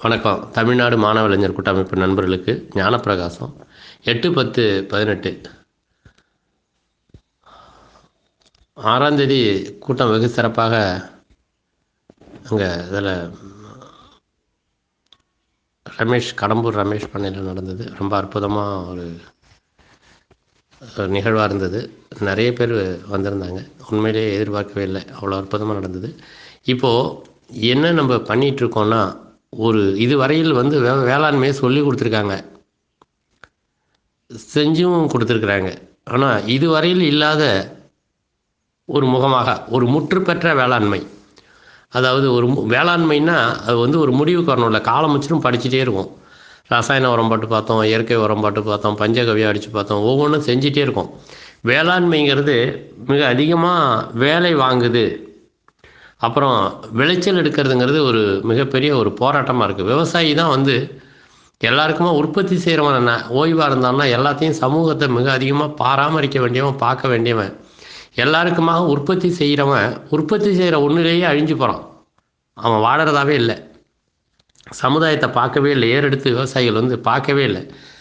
வணக்கம் தமிழ்நாடு மாணவ இளைஞர் கூட்டமைப்பு நண்பர்களுக்கு ஞானப்பிரகாசம் எட்டு பத்து பதினெட்டு ஆறாம் தேதி கூட்டம் வெகு சிறப்பாக அங்கே இதில் ரமேஷ் கடம்பூர் ரமேஷ் பண்ணையில் நடந்தது ரொம்ப அற்புதமாக ஒரு நிகழ்வாக இருந்தது நிறைய பேர் வந்திருந்தாங்க உண்மையிலேயே எதிர்பார்க்கவே இல்லை அவ்வளோ அற்புதமாக நடந்தது இப்போது என்ன நம்ம பண்ணிகிட்ருக்கோன்னா ஒரு இதுவரையில் வந்து வே வேளாண்மையை சொல்லி கொடுத்துருக்காங்க செஞ்சும் கொடுத்துருக்குறாங்க ஆனால் இதுவரையில் இல்லாத ஒரு முகமாக ஒரு முற்று பெற்ற வேளாண்மை அதாவது ஒரு மு- வேளாண்மைன்னா அது வந்து ஒரு முடிவுக்கு வரணும்ல காலம் முற்றிலும் படிச்சுட்டே இருக்கும் ரசாயன உரம் போட்டு பார்த்தோம் இயற்கை உரம் போட்டு பார்த்தோம் பஞ்சகவியம் அடித்து பார்த்தோம் ஒவ்வொன்றும் செஞ்சிட்டே இருக்கும் வேளாண்மைங்கிறது மிக அதிகமாக வேலை வாங்குது அப்புறம் விளைச்சல் எடுக்கிறதுங்கிறது ஒரு மிகப்பெரிய ஒரு போராட்டமாக இருக்குது விவசாயி தான் வந்து எல்லாருக்குமா உற்பத்தி செய்கிறவன் என்ன ஓய்வாக இருந்தான்னா எல்லாத்தையும் சமூகத்தை மிக அதிகமாக பராமரிக்க வேண்டியவன் பார்க்க வேண்டியவன் எல்லாருக்குமாக உற்பத்தி செய்கிறவன் உற்பத்தி செய்கிற ஒன்றிலேயே அழிஞ்சு போகிறான் அவன் வாழறதாவே இல்லை சமுதாயத்தை பார்க்கவே இல்லை ஏறெடுத்து விவசாயிகள் வந்து பார்க்கவே இல்லை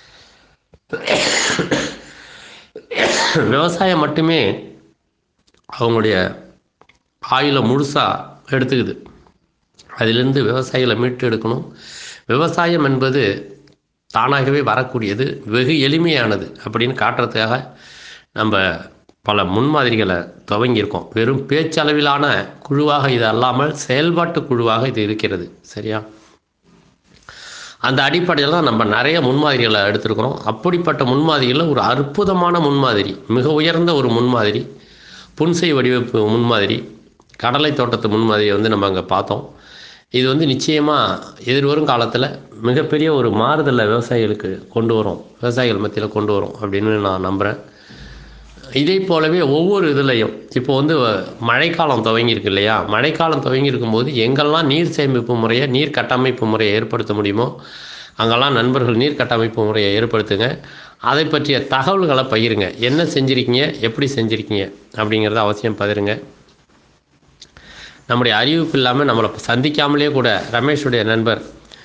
விவசாயம் மட்டுமே அவங்களுடைய ஆயுளை முழுசாக எடுத்துக்குது அதிலிருந்து விவசாயிகளை மீட்டு எடுக்கணும் விவசாயம் என்பது தானாகவே வரக்கூடியது வெகு எளிமையானது அப்படின்னு காட்டுறதுக்காக நம்ம பல முன்மாதிரிகளை துவங்கியிருக்கோம் வெறும் பேச்சளவிலான குழுவாக இது அல்லாமல் செயல்பாட்டு குழுவாக இது இருக்கிறது சரியா அந்த அடிப்படையில் தான் நம்ம நிறைய முன்மாதிரிகளை எடுத்திருக்கிறோம் அப்படிப்பட்ட முன்மாதிரிகளில் ஒரு அற்புதமான முன்மாதிரி மிக உயர்ந்த ஒரு முன்மாதிரி புன்செய் வடிவமைப்பு முன்மாதிரி கடலை தோட்டத்து முன்மாதிரியை வந்து நம்ம அங்கே பார்த்தோம் இது வந்து நிச்சயமாக எதிர்வரும் காலத்தில் மிகப்பெரிய ஒரு மாறுதலை விவசாயிகளுக்கு கொண்டு வரும் விவசாயிகள் மத்தியில் கொண்டு வரும் அப்படின்னு நான் நம்புகிறேன் இதே போலவே ஒவ்வொரு இதுலையும் இப்போ வந்து மழைக்காலம் துவங்கியிருக்கு இல்லையா மழைக்காலம் துவங்கியிருக்கும் போது எங்கெல்லாம் நீர் சேமிப்பு முறையை நீர் கட்டமைப்பு முறையை ஏற்படுத்த முடியுமோ அங்கெல்லாம் நண்பர்கள் நீர் கட்டமைப்பு முறையை ஏற்படுத்துங்க அதை பற்றிய தகவல்களை பகிருங்க என்ன செஞ்சுருக்கீங்க எப்படி செஞ்சுருக்கீங்க அப்படிங்கிறத அவசியம் பகிருங்க நம்முடைய அறிவிப்பு இல்லாமல் நம்மளை சந்திக்காமலே கூட ரமேஷுடைய நண்பர்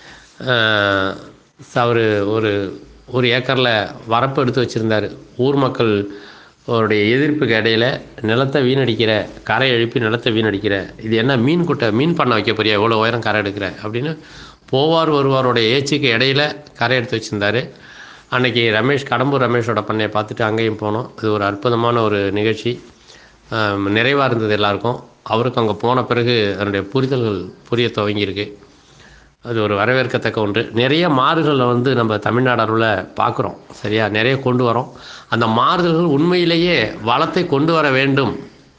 அவர் ஒரு ஒரு ஏக்கரில் வரப்பு எடுத்து வச்சுருந்தார் ஊர் மக்கள் அவருடைய எதிர்ப்புக்கு இடையில நிலத்தை வீணடிக்கிற கரை எழுப்பி நிலத்தை வீணடிக்கிற இது என்ன மீன் குட்டை மீன் பண்ண வைக்க போறியா எவ்வளோ உயரம் கரை எடுக்கிற அப்படின்னு போவார் வருவாரோட ஏச்சுக்கு இடையில கரை எடுத்து வச்சுருந்தாரு அன்னைக்கு ரமேஷ் கடம்பூர் ரமேஷோட பண்ணையை பார்த்துட்டு அங்கேயும் போனோம் இது ஒரு அற்புதமான ஒரு நிகழ்ச்சி நிறைவாக இருந்தது எல்லாருக்கும் அவருக்கு அங்கே போன பிறகு அதனுடைய புரிதல்கள் புரிய துவங்கியிருக்கு அது ஒரு வரவேற்கத்தக்க ஒன்று நிறைய மாறுதலை வந்து நம்ம தமிழ்நாடு அளவில் பார்க்குறோம் சரியா நிறைய கொண்டு வரோம் அந்த மாறுதல்கள் உண்மையிலேயே வளத்தை கொண்டு வர வேண்டும்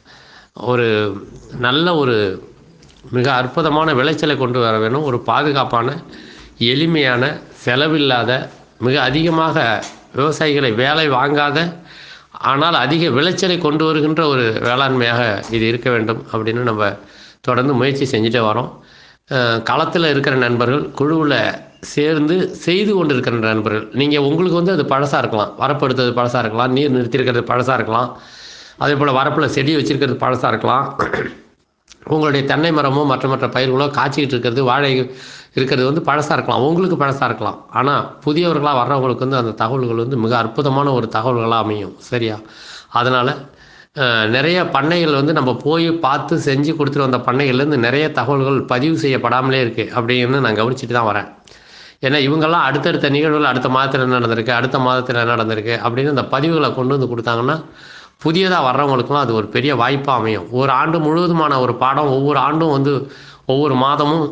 ஒரு நல்ல ஒரு மிக அற்புதமான விளைச்சலை கொண்டு வர வேண்டும் ஒரு பாதுகாப்பான எளிமையான செலவில்லாத மிக அதிகமாக விவசாயிகளை வேலை வாங்காத ஆனால் அதிக விளைச்சலை கொண்டு வருகின்ற ஒரு வேளாண்மையாக இது இருக்க வேண்டும் அப்படின்னு நம்ம தொடர்ந்து முயற்சி செஞ்சுட்டே வரோம் களத்தில் இருக்கிற நண்பர்கள் குழுவில் சேர்ந்து செய்து கொண்டு இருக்கிற நண்பர்கள் நீங்கள் உங்களுக்கு வந்து அது பழசாக இருக்கலாம் வரப்படுத்துறது பழசாக இருக்கலாம் நீர் நிறுத்தியிருக்கிறது பழசாக இருக்கலாம் அதே போல் வரப்பில் செடி வச்சிருக்கிறது பழசாக இருக்கலாம் உங்களுடைய தென்னை மரமோ மற்ற மற்ற பயிர்களோ காய்ச்சிக்கிட்டு இருக்கிறது வாழை இருக்கிறது வந்து பழசாக இருக்கலாம் உங்களுக்கு பழசாக இருக்கலாம் ஆனால் புதியவர்களாக வர்றவங்களுக்கு வந்து அந்த தகவல்கள் வந்து மிக அற்புதமான ஒரு தகவல்களாக அமையும் சரியா அதனால் நிறைய பண்ணைகள் வந்து நம்ம போய் பார்த்து செஞ்சு கொடுத்துட்டு வந்த பண்ணைகள்லேருந்து நிறைய தகவல்கள் பதிவு செய்யப்படாமலே இருக்குது அப்படின்னு நான் கவனிச்சுட்டு தான் வரேன் ஏன்னா இவங்கெல்லாம் அடுத்தடுத்த நிகழ்வுகள் அடுத்த மாதத்தில் என்ன நடந்திருக்கு அடுத்த மாதத்தில் என்ன நடந்திருக்கு அப்படின்னு இந்த பதிவுகளை கொண்டு வந்து கொடுத்தாங்கன்னா புதியதாக வர்றவங்களுக்குலாம் அது ஒரு பெரிய வாய்ப்பாக அமையும் ஒரு ஆண்டு முழுவதுமான ஒரு பாடம் ஒவ்வொரு ஆண்டும் வந்து ஒவ்வொரு மாதமும்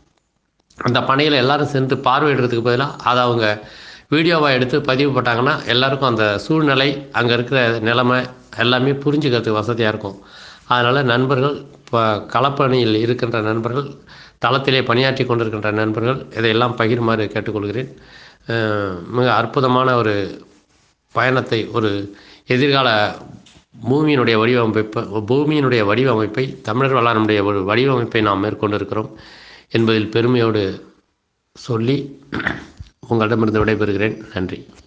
அந்த பணியில் எல்லாரும் சென்று பார்வையிடுறதுக்கு பதிலாக அதை அவங்க வீடியோவாக எடுத்து பதிவு போட்டாங்கன்னா எல்லாருக்கும் அந்த சூழ்நிலை அங்கே இருக்கிற நிலைமை எல்லாமே புரிஞ்சுக்கிறதுக்கு வசதியாக இருக்கும் அதனால் நண்பர்கள் இப்போ களப்பணியில் இருக்கின்ற நண்பர்கள் தளத்திலே பணியாற்றி கொண்டிருக்கின்ற நண்பர்கள் இதையெல்லாம் பகிருமாறு கேட்டுக்கொள்கிறேன் அஹ் மிக அற்புதமான ஒரு பயணத்தை ஒரு எதிர்கால பூமியினுடைய வடிவமைப்பை பூமியினுடைய வடிவமைப்பை தமிழர் வளாரனுடைய ஒரு வடிவமைப்பை நாம் மேற்கொண்டிருக்கிறோம் என்பதில் பெருமையோடு சொல்லி உங்களிடமிருந்து விடைபெறுகிறேன் நன்றி